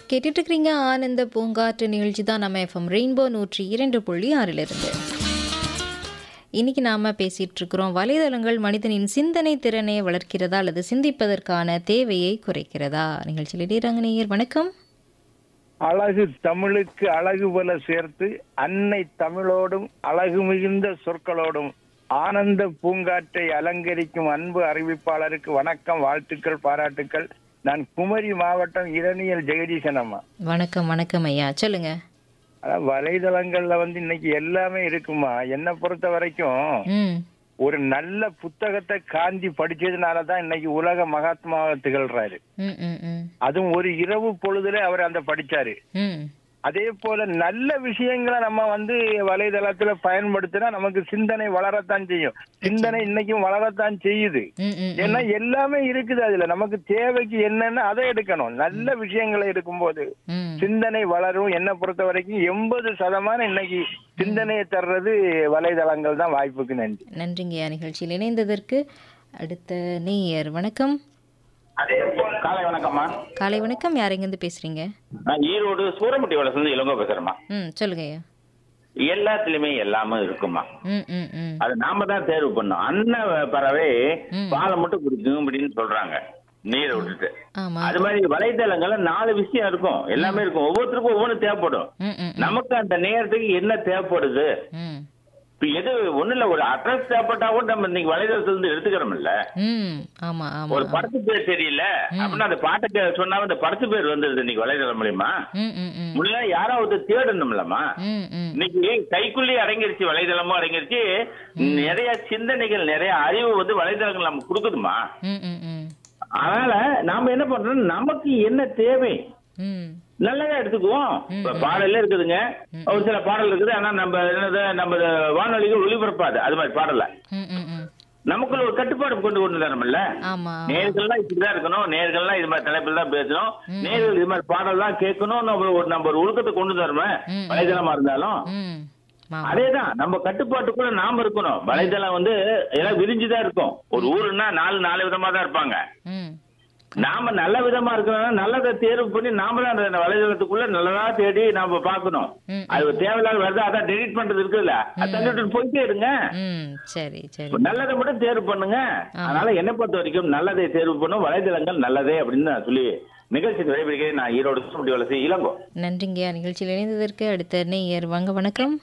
கேட்டுட்டு இருக்கிறீங்க ஆனந்த பூங்காற்று நிகழ்ச்சி தான் நம்ம எஃப்எம் ரெயின்போ நூற்றி இரண்டு புள்ளி ஆறிலிருந்து இன்னைக்கு நாம பேசிட்டு இருக்கிறோம் வலைதளங்கள் மனிதனின் சிந்தனை திறனை வளர்க்கிறதா அல்லது சிந்திப்பதற்கான தேவையை குறைக்கிறதா நிகழ்ச்சியில் இடையறாங்க நேயர் வணக்கம் அழகு தமிழுக்கு அழகு போல சேர்த்து அன்னை தமிழோடும் அழகு மிகுந்த சொற்களோடும் ஆனந்த பூங்காற்றை அலங்கரிக்கும் அன்பு அறிவிப்பாளருக்கு வணக்கம் வாழ்த்துக்கள் பாராட்டுக்கள் நான் குமரி மாவட்டம் இரணியல் ஜெகதீசன் அம்மா வணக்கம் வணக்கம் ஐயா சொல்லுங்க அதான் வலைதளங்கள்ல வந்து இன்னைக்கு எல்லாமே இருக்குமா என்னை பொறுத்த வரைக்கும் ம் ஒரு நல்ல புத்தகத்தை காந்தி படிச்சதுனால தான் இன்னைக்கு உலக மகாத்மாவாக திகழ்றாரு ம் ம் ம் அதுவும் ஒரு இரவு பொழுதுல அவர் அந்த படிச்சாரு ம் அதே போல நல்ல விஷயங்களை நம்ம வந்து வலைதளத்துல பயன்படுத்தினா நமக்கு சிந்தனை வளரத்தான் செய்யும் சிந்தனை இன்னைக்கும் வளரத்தான் செய்யுது ம் ம் ஏன்னா எல்லாமே இருக்குது அதுல நமக்கு தேவைக்கு என்னன்னு அதை எடுக்கணும் நல்ல விஷயங்களை எடுக்கும்போது ம் சிந்தனை வளரும் என்னை பொறுத்த வரைக்கும் எண்பது சதமானம் இன்னைக்கு சிந்தனையை தர்றது வலைதளங்கள் தான் வாய்ப்புக்கு நன்றி நன்றிங்கய்யா நிகழ்ச்சியில் இணைந்ததற்கு அடுத்த நேயர் வணக்கம் காலை வணக்கம்மா காலை வணக்கம் யார் எங்கேருந்து பேசுறீங்க நான் ஈரோடு சூரமுட்டி வளர்ந்து இளங்கோ பேசுறேம்மா ம் சொல்லுங்க ஐயா எல்லாத்துலயுமே எல்லாமே இருக்குமா ம் ம் ம் அது நாம தான் தேர்வு பண்ணோம் அன்ன பறவை ம். பாலை மட்டும் குடிக்கும் அப்படின்னு சொல்றாங்க நீரை விட்டுட்டு ஆமா அது மாதிரி வலைத்தளங்கள்ல நாலு விஷயம் இருக்கும் எல்லாமே இருக்கும் ஒவ்வொருத்தருக்கும் ஒவ்வொன்று தேவைப்படும் ம் ம் நமக்கு அந்த நேரத்துக்கு என்ன தேவைப்படுது ம் இப்ப எது ஒண்ணு இல்ல ஒரு அட்ரஸ் தேவைப்பட்டா கூட நம்ம இன்னைக்கு வலைதளத்துல இருந்து எடுத்துக்கிறோம்ல ம் ஆமா ஆமா ஒரு படத்து பேர் தெரியல அப்படின்னா அந்த பாட்டுக்கு சொன்னா அந்த படத்து பேர் வந்துருது இன்னைக்கு வலைதளம் மூலியமா ம் ம் ம் முன்ன யாராவது தேடணும்லமா ம் ம் இன்னைக்கு கைக்குள்ளேயே அடங்கிருச்சு வலைதளமும் அடங்கிருச்சு நிறைய சிந்தனைகள் நிறைய அறிவு வந்து வலைதளங்கள் நமக்கு கொடுக்குதுமா ம் ம் ம் அதனால நாம என்ன பண்றோம் நமக்கு என்ன தேவை ம் நல்லதா எடுத்துக்குவோம் இப்ப பாடல்ல இருக்குதுங்க ஒரு சில பாடல் இருக்குது ஆனா நம்ம என்னது நம்ம வானொலிகள் ஒளிபரப்பாது அது மாதிரி பாடல ம் ம் ம் நமக்குள்ள ஒரு கட்டுப்பாடு கொண்டு கொண்டு தரமில்ல ஆமா நேர்கள்லாம் இப்படிதான் இருக்கணும் நேர்கள்லாம் இது மாதிரி தலைப்பில் தான் பேசணும் நேர்கள் இது மாதிரி பாடல் தான் கேட்கணும் நம்ம ஒரு நம்ம ஒரு ஒழுக்கத்தை கொண்டு தரணும் ம். வலைதளமா இருந்தாலும் ம் ஆமா அதேதான் நம்ம கட்டுப்பாட்டுக்குள்ள நாம இருக்கணும் வலைதளம் வந்து எல்லாம் விரிஞ்சுதான் இருக்கும் ஒரு ஊருன்னா நாலு நாலு விதமா தான் இருப்பாங்க ம் நாம நல்ல விதமா இருக்கணும் நல்லதை தேர்வு பண்ணி நாம தான் அந்த வலைதளத்துக்குள்ள நல்லதா தேடி நாம பார்க்கணும் ம். அது தேவையில்லாத வருது அதான் டெலிட் பண்றது இருக்குல்ல அது தள்ளிட்டு போயிட்டே இருங்க ம் சரி சரி நல்லதை மட்டும் தேர்வு பண்ணுங்க அதனால என்னை பொறுத்த வரைக்கும் நல்லதை தேர்வு பண்ணும் வலைதளங்கள் நல்லதே அப்படின்னு நான் சொல்லி நிகழ்ச்சி விடைபெறுகிறேன் நான் ஈரோடு சுமட்டி வளர்ச்சி இளங்கோ நன்றிங்கய்யா நிகழ்ச்சியில் இணைந்ததற்கு அடுத்த நேயர் வாங்க வணக்கம்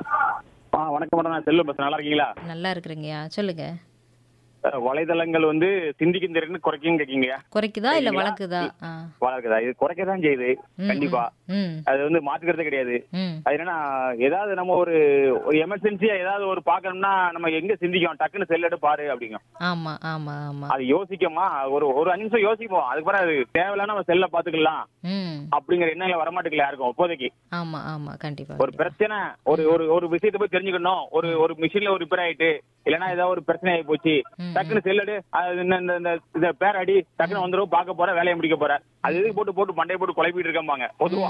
ஆ வணக்கம் மேடம் நான் செல்வம் பேசுறேன் நல்லா இருக்கீங்களா நல்லா இருக்கிறீங்கய்யா சொல்லுங்க அஹ், வலைதளங்கள் வந்து சிந்திக்கும் திறன் குறைக்கும் கேக்கீங்க குறைக்குதா இல்ல வளர்க்குதா ஆ வளர்க்குதா இது குறைக்க தான் செய்யுது ம், கண்டிப்பா ம் அது வந்து மாத்துக்கிறதே கிடையாது ம் அது என்னன்னா ஏதாவது நம்ம ஒரு ஒரு எமர்ஜென்சியா ஏதாவது ஒரு பார்க்கணும்னா நம்ம எங்க சிந்திக்கும் டக்குன்னு செல் எடுத்து பாரு அப்படிங்க ஆமா ஆமா ஆமா அது யோசிக்கமா ஒரு ஒரு அஞ்சு நிமிஷம் யோசிப்போம் அதுக்கப்புறம் அது தேவையில்ல நம்ம செல்ல பாத்துக்கலாம் ம் அப்படிங்கிற எண்ணங்கள வரமாட்டேங்கல யாருக்கும் இப்போதைக்கு ஆமா ஆமா கண்டிப்பா ஒரு பிரச்சனை ஒரு ஒரு ஒரு விஷயத்தை போய் தெரிஞ்சுக்கணும் ஒரு ஒரு மிஷின்ல ஒரு ரிப்பேர் ஆயிட்டு இல்லைன்னா ஏதாவது ஒரு பிரச்சனை ஆகி போச்சு ம். டக்குன்னு செல்லடு அது இந்த இந்த- இந்த இந்த பேர் அடி டக்குன்னு வந்துடும் பார்க்க போற வேலையை முடிக்க போற அது எதுக்கு போட்டு போட்டு மண்டையை போட்டு குழப்பிட்டு இருக்கம்பாங்க பொதுவா